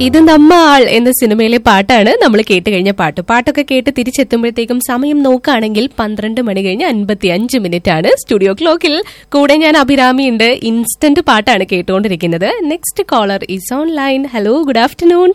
ഇത് നമ്മ ആൾ എന്ന സിനിമയിലെ പാട്ടാണ് നമ്മൾ കേട്ട് കഴിഞ്ഞ പാട്ട് പാട്ടൊക്കെ കേട്ട് തിരിച്ചെത്തുമ്പോഴത്തേക്കും സമയം നോക്കുകയാണെങ്കിൽ പന്ത്രണ്ട് മണി കഴിഞ്ഞ് അൻപത്തി അഞ്ച് മിനിറ്റ് ആണ് സ്റ്റുഡിയോ ക്ലോക്കിൽ കൂടെ ഞാൻ അഭിരാമി ഉണ്ട് ഇൻസ്റ്റന്റ് പാട്ടാണ് കേട്ടുകൊണ്ടിരിക്കുന്നത് next caller is online hello good afternoon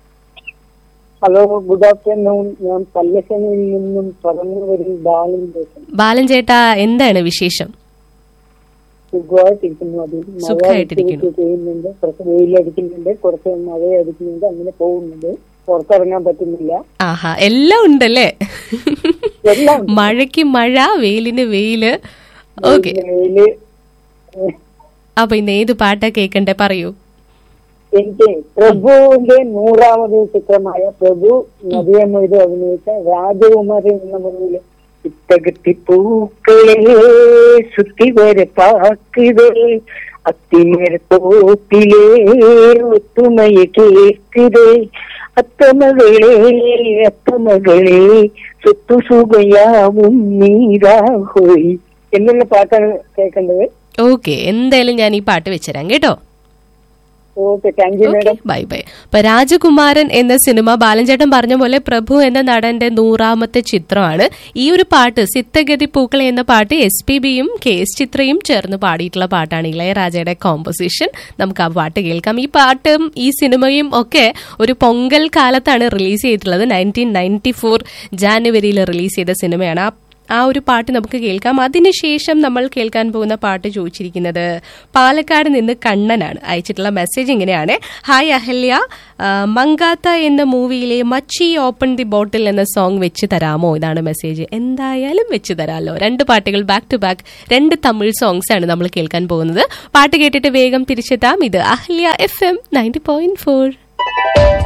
hello good afternoon ഞാൻ പല്ലശ്ശനിയിൽ നിന്നും പറഞ്ഞു വരും ബാലൻ ദേശം ബാലൻ ചേട്ടാ എന്താണ് വിശേഷം സുഖമായിട്ടിരിക്കുന്നു അത് മഴ സുഖമായിട്ടിരിക്കുന്നു. വിട്ട് ചെയ്യുന്നുണ്ട് കുറച്ച് വെയിലടിക്കുന്നുണ്ട് കുറച്ച് മഴ അടിക്കുന്നുണ്ട് അങ്ങനെ പോകുന്നുണ്ട് പുറത്തിറങ്ങാൻ പറ്റുന്നില്ല ആഹാ എല്ലാം ഉണ്ടല്ലേ എല്ലാം ഉണ്ട്. മഴയ്ക്ക് മഴ വെയിലിന് വെയില് ഓക്കെ വെയില് ഏഹ്, അപ്പൊ ഇന്ന് ഏത് പാട്ടാ കേക്കണ്ടേ പറയൂ എനിക്ക് പ്രഭുവിന്റെ നൂറാമത് ചിത്രമായ പ്രഭു നദിയമ്മയുടെ അഭിനയിച്ച രാജകുമാരൻ എന്ന മുന്നില് ഇത്തകത്തി പൂക്കളെ സുത്തി വരെ പാക്കുതേ അത്തിമര തോപ്പിലേ ഒത്തുമയ കേക്കുതേ അത്തമകളെ അത്തമകളെ സുത്തു സുഖയാവും നീരാഹോയി എന്നുള്ള പാട്ടാണ് കേൾക്കേണ്ടത് ഓക്കെ എന്തായാലും ഞാൻ ഈ പാട്ട് വെച്ചുതരാം കേട്ടോ okay thank you madam bye bye അപ്പൊ രാജകുമാരൻ എന്ന സിനിമ ബാലൻചേട്ടൻ പറഞ്ഞ പോലെ പ്രഭു എന്ന നടന്റെ നൂറാമത്തെ ചിത്രമാണ് ഈ ഒരു പാട്ട് സിത്തഗതി പൂക്കളെ എന്ന പാട്ട് എസ് പി ബിയും കെ എസ് ചിത്രയും ചേർന്ന് പാടിയിട്ടുള്ള പാട്ടാണ് ഇളയരാജയുടെ കോമ്പോസിഷൻ നമുക്ക് ആ പാട്ട് കേൾക്കാം ഈ പാട്ടും ഈ സിനിമയും ഒക്കെ ഒരു പൊങ്കൽ കാലത്താണ് റിലീസ് ചെയ്തിട്ടുള്ളത് നയൻറ്റീൻ നയൻറ്റി ഫോർ ജാനുവരിയിൽ റിലീസ് ചെയ്ത സിനിമയാണ് ആ ആ ഒരു പാട്ട് നമുക്ക് കേൾക്കാം അതിനുശേഷം നമ്മൾ കേൾക്കാൻ പോകുന്ന പാട്ട് ചോദിച്ചിരിക്കുന്നത് പാലക്കാട് നിന്ന് കണ്ണനാണ് അയച്ചിട്ടുള്ള മെസ്സേജ് ഇങ്ങനെയാണ് ഹായ് അഹല്യ ആ, മങ്കാത്ത എന്ന മൂവിയിലെ മച്ചി ഓപ്പൺ ദി ബോട്ടിൽ എന്ന സോങ് വെച്ച് തരാമോ ഇതാണ് മെസ്സേജ് എന്തായാലും വെച്ച് തരാമല്ലോ രണ്ട് പാട്ടുകൾ ബാക്ക് ടു ബാക്ക് രണ്ട് തമിഴ് സോങ്സ് ആണ് നമ്മൾ കേൾക്കാൻ പോകുന്നത് പാട്ട് കേട്ടിട്ട് വേഗം തിരിച്ചെത്താം ഇത് Ahalya F M ninety point four